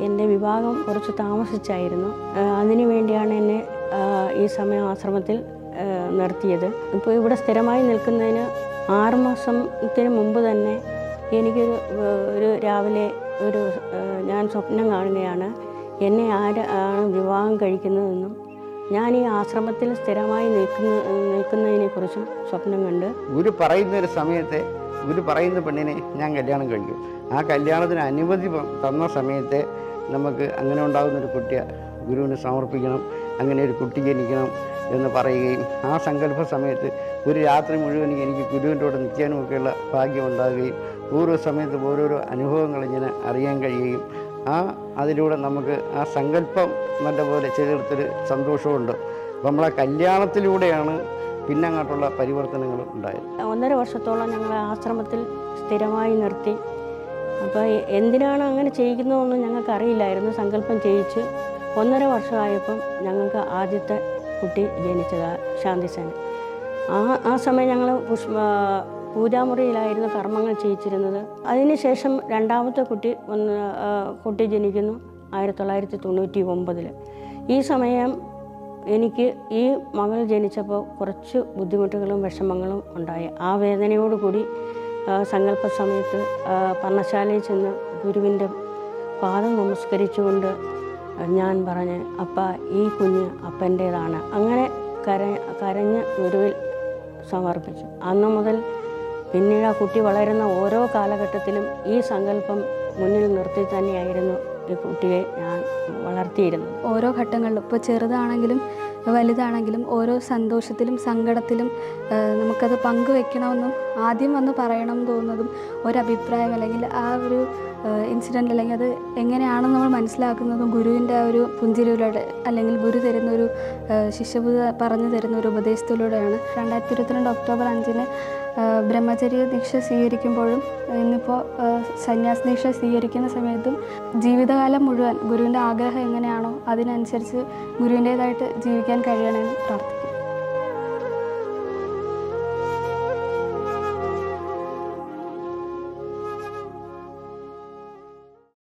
എൻ്റെ വിവാഹം കുറച്ച് താമസിച്ചായിരുന്നു ആ, അതിനു വേണ്ടിയാണ് എന്നെ ആ, ഈ സമയം ആശ്രമത്തിൽ ആ, നിർത്തിയത് ഇപ്പോൾ ഇവിടെ സ്ഥിരമായി നിൽക്കുന്നതിന് ആറ് മാസത്തിന് മുമ്പ് തന്നെ എനിക്കൊരു ആ, ഒരു രാവിലെ ഒരു ആ, ഞാൻ സ്വപ്നം കാണുകയാണ് എന്നെ ആര് ആണ് വിവാഹം കഴിക്കുന്നതെന്നും ഞാൻ ഈ ആശ്രമത്തിൽ സ്ഥിരമായി നിൽക്കുന്ന നിൽക്കുന്നതിനെക്കുറിച്ചും സ്വപ്നം കണ്ട് ഗുരു പറയുന്ന ഒരു സമയത്തെ ഗുരു പറയുന്ന പെണ്ണിനെ ഞാൻ കല്യാണം കഴിക്കും ആ കല്യാണത്തിന് അനുമതി പ- തന്ന സമയത്തെ നമുക്ക് അങ്ങനെ ഉണ്ടാകുന്ന ഒരു കുട്ടിയെ ഗുരുവിന് സമർപ്പിക്കണം അങ്ങനെ ഒരു കുട്ടി ജനിക്കണം എന്ന് പറയുകയും ആ സങ്കല്പ സമയത്ത് ഒരു രാത്രി മുഴുവൻ എനിക്ക് ഗുരുവിൻ്റെ കൂടെ നിൽക്കാനുമൊക്കെയുള്ള ഭാഗ്യം ഉണ്ടാകുകയും ഓരോ സമയത്ത് ഓരോരോ അനുഭവങ്ങൾ ഇങ്ങനെ അറിയാൻ കഴിയുകയും ആ അതിലൂടെ നമുക്ക് ആ സങ്കല്പം നല്ലപോലെ ചെയ്തെടുത്തൊരു സന്തോഷമുണ്ട് അപ്പം നമ്മളെ കല്യാണത്തിലൂടെയാണ് പിന്നെ അങ്ങോട്ടുള്ള പരിവർത്തനങ്ങൾ ഉണ്ടായത് ഒന്നര വർഷത്തോളം ഞങ്ങൾ ആശ്രമത്തിൽ സ്ഥിരമായി നിർത്തി അപ്പോൾ എന്തിനാണ് അങ്ങനെ ചെയ്യിക്കുന്നതെന്ന് ഞങ്ങൾക്ക് അറിയില്ലായിരുന്നു സങ്കല്പം ചെയ്യിച്ച് ഒന്നര വർഷമായപ്പം ഞങ്ങൾക്ക് ആദ്യത്തെ കുട്ടി ജനിച്ചതാണ് ശാന്തിസേന ആ ആ സമയം ഞങ്ങൾ പുഷ്പ പൂജാമുറിയിലായിരുന്നു കർമ്മങ്ങൾ ചെയ്യിച്ചിരുന്നത് അതിനുശേഷം രണ്ടാമത്തെ കുട്ടി ഒന്ന് ആ, കുട്ടി ജനിക്കുന്നു ആയിരത്തി തൊള്ളായിരത്തി തൊണ്ണൂറ്റി ഒമ്പതിൽ ഈ സമയം എനിക്ക് ഈ മകൾ ജനിച്ചപ്പോൾ കുറച്ച് ബുദ്ധിമുട്ടുകളും വിഷമങ്ങളും ഉണ്ടായി ആ വേദനയോടുകൂടി ആ, സങ്കല്പ സമയത്ത് ആ, പർണശാലയിൽ ചെന്ന് ഗുരുവിൻ്റെ പാദം നമസ്കരിച്ചുകൊണ്ട് ഞാൻ പറഞ്ഞ് അപ്പ ഈ കുഞ്ഞ് അപ്പൻ്റേതാണ് അങ്ങനെ കര കരഞ്ഞ് ഗുരുവിൽ സമർപ്പിച്ചു അന്ന് മുതൽ പിന്നീട് ആ കുട്ടി വളരുന്ന ഓരോ കാലഘട്ടത്തിലും ഈ സങ്കല്പം മുന്നിൽ നിർത്തി തന്നെയായിരുന്നു ഈ കുട്ടിയെ ഞാൻ വളർത്തിയിരുന്നത് ഓരോ ഘട്ടങ്ങളിലും ഇപ്പോൾ ചെറുതാണെങ്കിലും വലുതാണെങ്കിലും ഓരോ സന്തോഷത്തിലും സങ്കടത്തിലും ആ, നമുക്കത് പങ്കുവെക്കണമെന്നും ആദ്യം വന്ന് പറയണം എന്ന് തോന്നുന്നതും ഒരഭിപ്രായം അല്ലെങ്കിൽ ആ ഒരു ഇൻസിഡൻ്റ് അല്ലെങ്കിൽ അത് എങ്ങനെയാണെന്ന് നമ്മൾ മനസ്സിലാക്കുന്നതും ഗുരുവിൻ്റെ ആ ഒരു പുഞ്ചിരിയിലൂടെ അല്ലെങ്കിൽ ഗുരു തരുന്ന ഒരു ആ, ശിഷ്യബുദ്ധ പറഞ്ഞു തരുന്ന ഒരു ഉപദേശത്തിലൂടെയാണ് രണ്ടായിരത്തി ഇരുപത്തിരണ്ട് ഒക്ടോബർ അഞ്ചിന് ആ, ബ്രഹ്മചര്യ ദീക്ഷ സ്വീകരിക്കുമ്പോഴും ഇന്നിപ്പോൾ സന്യാസ ദീക്ഷ സ്വീകരിക്കുന്ന സമയത്തും ജീവിതകാലം മുഴുവൻ ഗുരുവിൻ്റെ ആഗ്രഹം എങ്ങനെയാണോ അതിനനുസരിച്ച് ഗുരുവിൻ്റേതായിട്ട് ജീവിക്കാൻ കഴിയണമെന്ന് പ്രാർത്ഥിക്കുന്നു